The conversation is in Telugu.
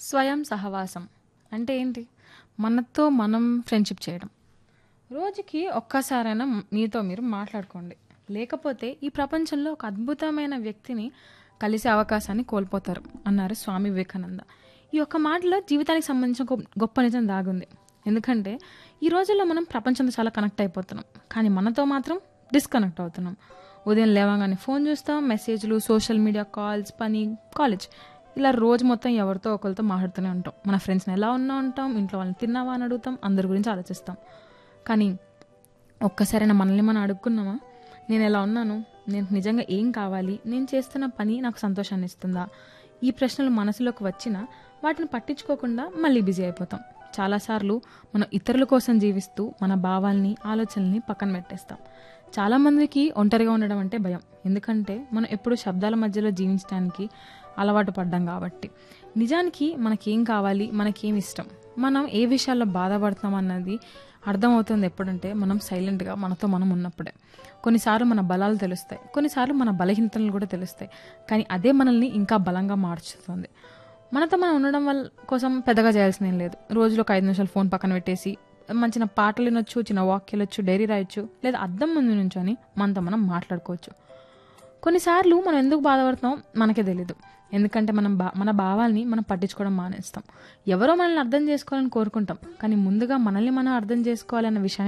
స్వయం సహవాసం అంటే ఏంటి మనతో మనం ఫ్రెండ్షిప్ చేయడం రోజుకి ఒక్కసారైనా మీతో మీరు మాట్లాడుకోండి లేకపోతే ఈ ప్రపంచంలో ఒక అద్భుతమైన వ్యక్తిని కలిసే అవకాశాన్ని కోల్పోతారు అన్నారు స్వామి వివేకానంద ఈ ఒక్క మాటలో జీవితానికి సంబంధించిన ఒక గొప్ప నిజం దాగుంది ఎందుకంటే ఈ రోజుల్లో మనం ప్రపంచంతో చాలా కనెక్ట్ అయిపోతున్నాం కానీ మనతో మాత్రం డిస్కనెక్ట్ అవుతున్నాం ఉదయం లేవగానే ఫోన్ చూస్తాం మెసేజ్లు సోషల్ మీడియా కాల్స్ పని కాలేజ్ ఇలా రోజు మొత్తం ఎవరితో ఒకరితో మాట్లాడుతూనే ఉంటాం మన ఫ్రెండ్స్ని ఎలా ఉన్నా ఉంటాం ఇంట్లో వాళ్ళని తిన్నావా అని అడుగుతాం అందరి గురించి ఆలోచిస్తాం కానీ ఒక్కసారైనా మనల్ని మనం అడుక్కున్నామా నేను ఎలా ఉన్నాను నేను నిజంగా ఏం కావాలి నేను చేస్తున్న పని నాకు సంతోషాన్ని ఇస్తుందా ఈ ప్రశ్నలు మనసులోకి వచ్చినా వాటిని పట్టించుకోకుండా మళ్ళీ బిజీ అయిపోతాం చాలాసార్లు మనం ఇతరుల కోసం జీవిస్తూ మన భావాల్ని ఆలోచనల్ని పక్కన పెట్టేస్తాం చాలామందికి ఒంటరిగా ఉండడం అంటే భయం ఎందుకంటే మనం ఎప్పుడు శబ్దాల మధ్యలో జీవించడానికి అలవాటు పడ్డాం కాబట్టి నిజానికి మనకేం కావాలి మనకేం ఇష్టం మనం ఏ విషయాల్లో బాధపడుతున్నాం అన్నది అర్థమవుతుంది ఎప్పుడంటే మనం సైలెంట్గా మనతో మనం ఉన్నప్పుడే కొన్నిసార్లు మన బలాలు తెలుస్తాయి కొన్నిసార్లు మన బలహీనతలు కూడా తెలుస్తాయి కానీ అదే మనల్ని ఇంకా బలంగా మార్చుతుంది మనతో మనం ఉండడం వల్ల కోసం పెద్దగా చేయాల్సిన ఏం లేదు రోజులో ఒక ఐదు నిమిషాలు ఫోన్ పక్కన పెట్టేసి మంచిన పాటలు వినొచ్చు చిన్న వాక్ వెళ్ళొచ్చు డైరీ రాయొచ్చు లేదా అద్దం ముందు నుంచొని మనతో మనం మాట్లాడుకోవచ్చు కొన్నిసార్లు మనం ఎందుకు బాధపడుతున్నాం మనకే తెలీదు ఎందుకంటే మనం బా మన భావాల్ని మనం పట్టించుకోవడం మానేస్తాం ఎవరో మనల్ని అర్థం చేసుకోవాలని కోరుకుంటాం కానీ ముందుగా మనల్ని మనం అర్థం చేసుకోవాలన్న విషయాన్ని